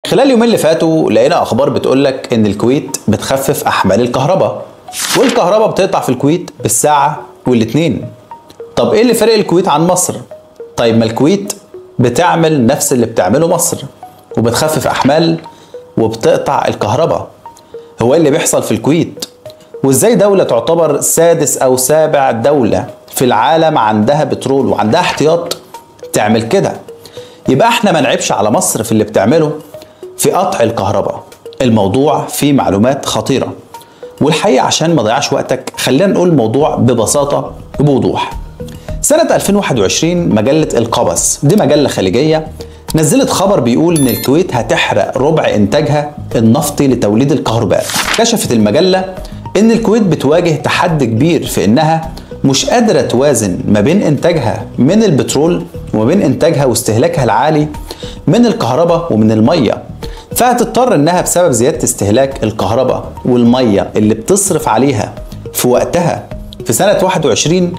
خلال اليومين اللي فاتوا لقينا اخبار بتقول لك ان الكويت بتخفف احمال الكهرباء والكهرباء بتقطع في الكويت بالساعه والاثنين طب ايه اللي فرق الكويت عن مصر طيب ما الكويت بتعمل نفس اللي بتعمله مصر وبتخفف احمال وبتقطع الكهرباء هو ايه اللي بيحصل في الكويت وازاي دولة تعتبر سادس او سابع دولة في العالم عندها بترول وعندها احتياط تعمل كده يبقى احنا ما نعيبش على مصر في اللي بتعمله في قطع الكهرباء الموضوع فيه معلومات خطيرة والحقيقة عشان ما ضيعش وقتك خلينا نقول الموضوع ببساطة وبوضوح سنة 2021 مجلة القبس دي مجلة خليجية نزلت خبر بيقول ان الكويت هتحرق ربع انتاجها النفطي لتوليد الكهرباء كشفت المجلة ان الكويت بتواجه تحدي كبير في انها مش قادرة توازن ما بين انتاجها من البترول وما بين انتاجها واستهلاكها العالي من الكهرباء ومن المية فهتضطر انها بسبب زيادة استهلاك الكهرباء والمية اللي بتصرف عليها في وقتها في سنة 21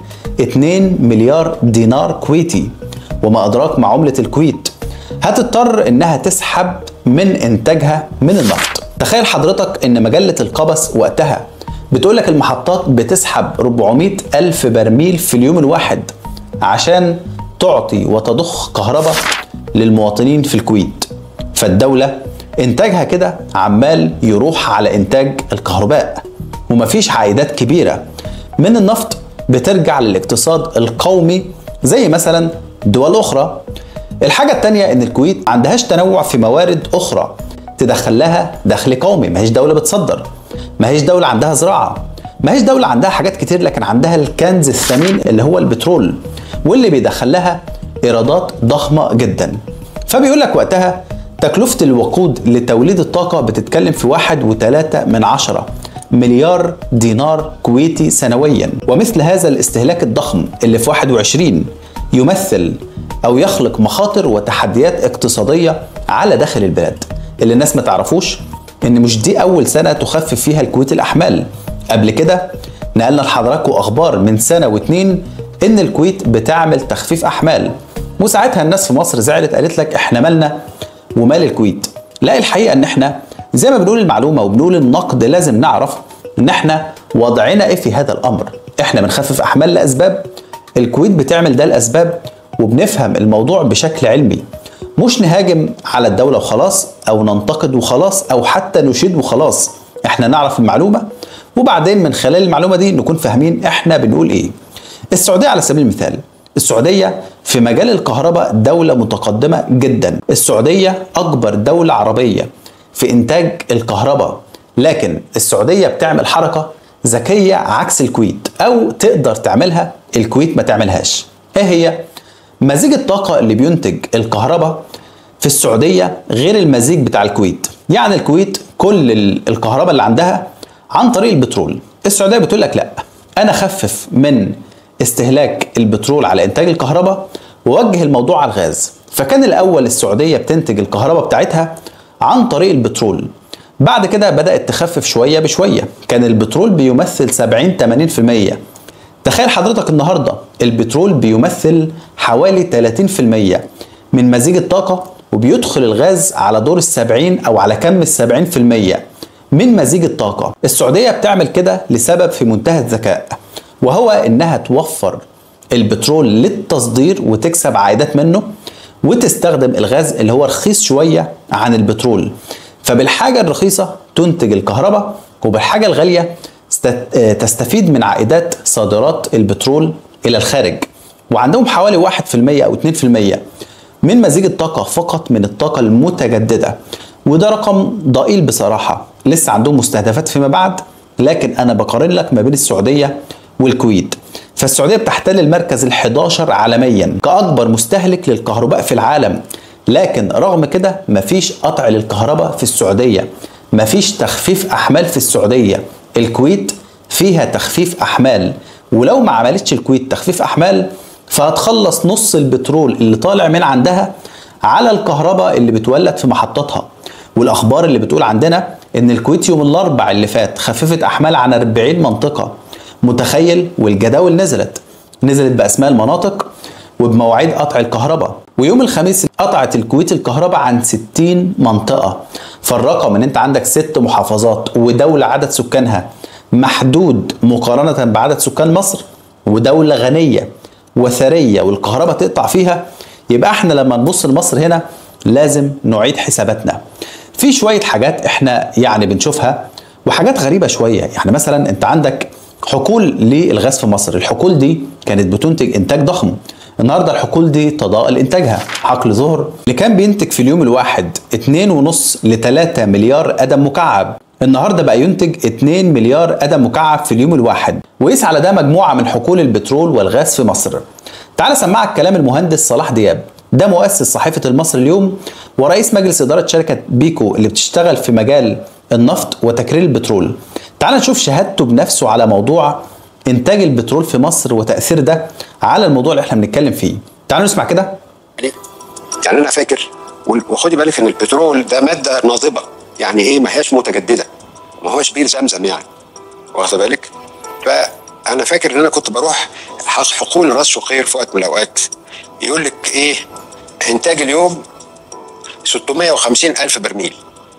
2 مليار دينار كويتي وما أدراك مع عملة الكويت هتضطر إنها تسحب من إنتاجها من النفط تخيل حضرتك إن مجلة القبس وقتها بتقولك المحطات بتسحب 400 ألف برميل في اليوم الواحد عشان تعطي وتضخ كهرباء للمواطنين في الكويت فالدولة إنتاجها كده عمال يروح على إنتاج الكهرباء ومفيش عائدات كبيرة من النفط بترجع للاقتصاد القومي زي مثلا دول أخرى الحاجة التانية إن الكويت عندهاش تنوع في موارد أخرى تدخل لها دخل قومي ما هيش دولة بتصدر ما هيش دولة عندها زراعة ما هيش دولة عندها حاجات كتير لكن عندها الكنز الثمين اللي هو البترول واللي بيدخل لها إيرادات ضخمة جدا فبيقول لك وقتها تكلفة الوقود لتوليد الطاقة بتتكلم في واحد وتلاتة من عشرة مليار دينار كويتي سنويا ومثل هذا الاستهلاك الضخم اللي في 21 يمثل أو يخلق مخاطر وتحديات اقتصادية على داخل البلاد اللي الناس ما تعرفوش إن مش دي أول سنة تخفف فيها الكويت الأحمال قبل كده نقلنا لحضراتكم أخبار من سنة واتنين إن الكويت بتعمل تخفيف أحمال وساعتها الناس في مصر زعلت قالت لك إحنا مالنا ومال الكويت لا الحقيقة إن إحنا زي ما بنقول المعلومة وبنقول النقد لازم نعرف إن إحنا وضعنا إيه في هذا الأمر إحنا بنخفف أحمال لأسباب الكويت بتعمل ده لأسباب وبنفهم الموضوع بشكل علمي مش نهاجم على الدولة وخلاص أو ننتقد وخلاص أو حتى نشيد وخلاص إحنا نعرف المعلومة وبعدين من خلال المعلومة دي نكون فاهمين إحنا بنقول إيه السعودية على سبيل المثال السعودية في مجال الكهرباء دولة متقدمة جدا السعودية أكبر دولة عربية في إنتاج الكهرباء لكن السعودية بتعمل حركة ذكية عكس الكويت أو تقدر تعملها الكويت ما تعملهاش إيه هي؟ مزيج الطاقة اللي بينتج الكهرباء في السعودية غير المزيج بتاع الكويت يعني الكويت كل الكهرباء اللي عندها عن طريق البترول السعودية بتقول لك لا أنا خفف من استهلاك البترول على إنتاج الكهرباء ووجه الموضوع على الغاز فكان الأول السعودية بتنتج الكهرباء بتاعتها عن طريق البترول بعد كده بدأت تخفف شوية بشوية كان البترول بيمثل 70 80% تخيل حضرتك النهاردة البترول بيمثل حوالي 30% من مزيج الطاقة وبيدخل الغاز على دور السبعين أو على كم السبعين في المية من مزيج الطاقة السعودية بتعمل كده لسبب في منتهى الذكاء وهو إنها توفر البترول للتصدير وتكسب عائدات منه وتستخدم الغاز اللي هو رخيص شوية عن البترول فبالحاجة الرخيصة تنتج الكهرباء وبالحاجة الغالية تستفيد من عائدات صادرات البترول إلى الخارج وعندهم حوالي 1% أو 2% من مزيج الطاقة فقط من الطاقة المتجددة وده رقم ضئيل بصراحة لسه عندهم مستهدفات فيما بعد لكن أنا بقارن لك ما بين السعودية والكويت فالسعودية بتحتل المركز ال11 عالميا كأكبر مستهلك للكهرباء في العالم لكن رغم كده مفيش قطع للكهرباء في السعودية مفيش تخفيف أحمال في السعودية الكويت فيها تخفيف أحمال ولو ما عملتش الكويت تخفيف أحمال فهتخلص نص البترول اللي طالع من عندها على الكهرباء اللي بتولد في محطاتها والاخبار اللي بتقول عندنا ان الكويت يوم الاربع اللي فات خففت احمال عن 40 منطقه متخيل والجداول نزلت نزلت باسماء المناطق وبمواعيد قطع الكهرباء ويوم الخميس قطعت الكويت الكهرباء عن 60 منطقة فالرقم ان انت عندك ست محافظات ودولة عدد سكانها محدود مقارنة بعدد سكان مصر ودولة غنية وثرية والكهرباء تقطع فيها يبقى احنا لما نبص لمصر هنا لازم نعيد حساباتنا في شوية حاجات احنا يعني بنشوفها وحاجات غريبة شوية يعني مثلا انت عندك حقول للغاز في مصر الحقول دي كانت بتنتج انتاج ضخم النهارده الحقول دي تضاءل انتاجها حقل ظهر اللي كان بينتج في اليوم الواحد 2.5 ل 3 مليار قدم مكعب النهارده بقى ينتج 2 مليار قدم مكعب في اليوم الواحد وقيس على ده مجموعه من حقول البترول والغاز في مصر تعال سمعك كلام المهندس صلاح دياب ده مؤسس صحيفة المصري اليوم ورئيس مجلس إدارة شركة بيكو اللي بتشتغل في مجال النفط وتكرير البترول تعال نشوف شهادته بنفسه على موضوع إنتاج البترول في مصر وتأثير ده على الموضوع اللي احنا بنتكلم فيه تعالوا نسمع كده يعني انا فاكر وخدي بالك ان البترول ده ماده ناضبه يعني ايه ما هياش متجدده ما هوش بير زمزم يعني واخد بالك فانا فاكر ان انا كنت بروح حقول راس شقير في وقت من الاوقات يقول لك ايه انتاج اليوم 650 الف برميل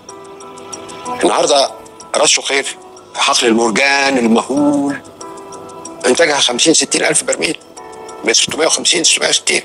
النهارده راس شقير حقل المرجان المهول انتاجها 50 60 الف برميل من 650 660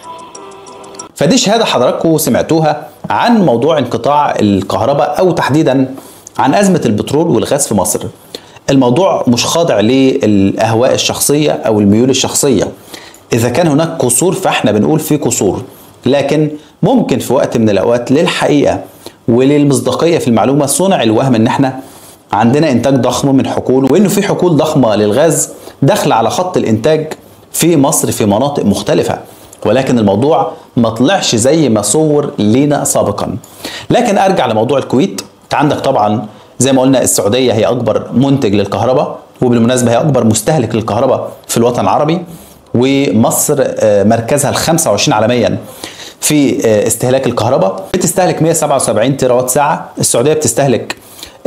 فدي شهادة حضراتكم سمعتوها عن موضوع انقطاع الكهرباء أو تحديدا عن أزمة البترول والغاز في مصر الموضوع مش خاضع للأهواء الشخصية أو الميول الشخصية إذا كان هناك قصور فإحنا بنقول في قصور لكن ممكن في وقت من الأوقات للحقيقة وللمصداقية في المعلومة صنع الوهم إن إحنا عندنا إنتاج ضخم من حقول وإنه في حقول ضخمة للغاز داخلة على خط الإنتاج في مصر في مناطق مختلفة ولكن الموضوع ما طلعش زي ما صور لينا سابقا لكن ارجع لموضوع الكويت انت عندك طبعا زي ما قلنا السعوديه هي اكبر منتج للكهرباء وبالمناسبه هي اكبر مستهلك للكهرباء في الوطن العربي ومصر مركزها ال 25 عالميا في استهلاك الكهرباء بتستهلك 177 تيرا وات ساعه السعوديه بتستهلك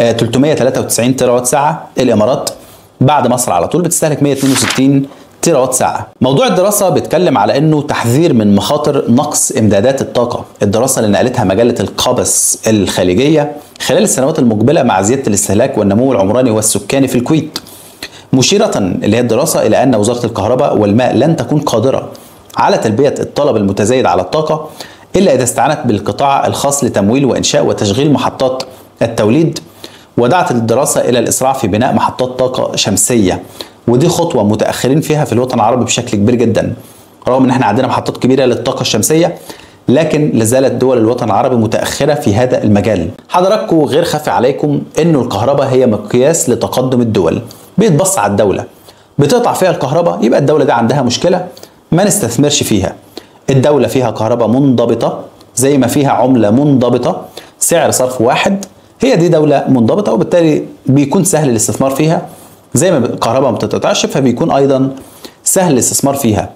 393 تيرا وات ساعه الامارات بعد مصر على طول بتستهلك 162 تيرا وات ساعة. موضوع الدراسة بيتكلم على انه تحذير من مخاطر نقص امدادات الطاقة. الدراسة اللي نقلتها مجلة القابس الخليجية خلال السنوات المقبلة مع زيادة الاستهلاك والنمو العمراني والسكاني في الكويت. مشيرة اللي هي الدراسة إلى أن وزارة الكهرباء والماء لن تكون قادرة على تلبية الطلب المتزايد على الطاقة إلا إذا استعنت بالقطاع الخاص لتمويل وإنشاء وتشغيل محطات التوليد ودعت الدراسة إلى الإسراع في بناء محطات طاقة شمسية ودي خطوه متاخرين فيها في الوطن العربي بشكل كبير جدا رغم ان احنا عندنا محطات كبيره للطاقه الشمسيه لكن لازالت دول الوطن العربي متاخره في هذا المجال حضراتكم غير خفي عليكم انه الكهرباء هي مقياس لتقدم الدول بيتبص على الدوله بتقطع فيها الكهرباء يبقى الدوله دي عندها مشكله ما نستثمرش فيها الدوله فيها كهرباء منضبطه زي ما فيها عمله منضبطه سعر صرف واحد هي دي دوله منضبطه وبالتالي بيكون سهل الاستثمار فيها زي ما الكهرباء ما بتتقطعش فبيكون ايضا سهل الاستثمار فيها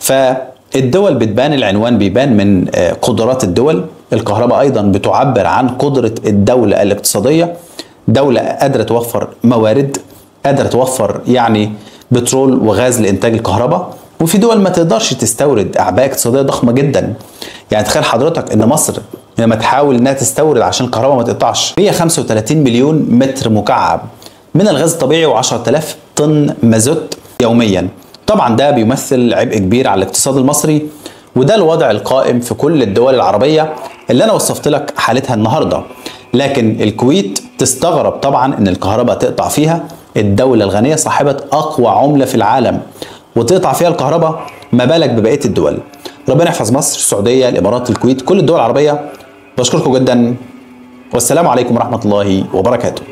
فالدول بتبان العنوان بيبان من قدرات الدول الكهرباء ايضا بتعبر عن قدره الدوله الاقتصاديه دوله قادره توفر موارد قادره توفر يعني بترول وغاز لانتاج الكهرباء وفي دول ما تقدرش تستورد اعباء اقتصاديه ضخمه جدا يعني تخيل حضرتك ان مصر لما تحاول انها تستورد عشان الكهرباء ما تقطعش 135 مليون متر مكعب من الغاز الطبيعي و10000 طن مازوت يوميا طبعا ده بيمثل عبء كبير على الاقتصاد المصري وده الوضع القائم في كل الدول العربية اللي أنا وصفت لك حالتها النهاردة لكن الكويت تستغرب طبعا ان الكهرباء تقطع فيها الدولة الغنية صاحبة أقوى عملة في العالم وتقطع فيها الكهرباء ما بالك ببقية الدول ربنا يحفظ مصر السعودية الإمارات الكويت كل الدول العربية بشكركم جدا والسلام عليكم ورحمة الله وبركاته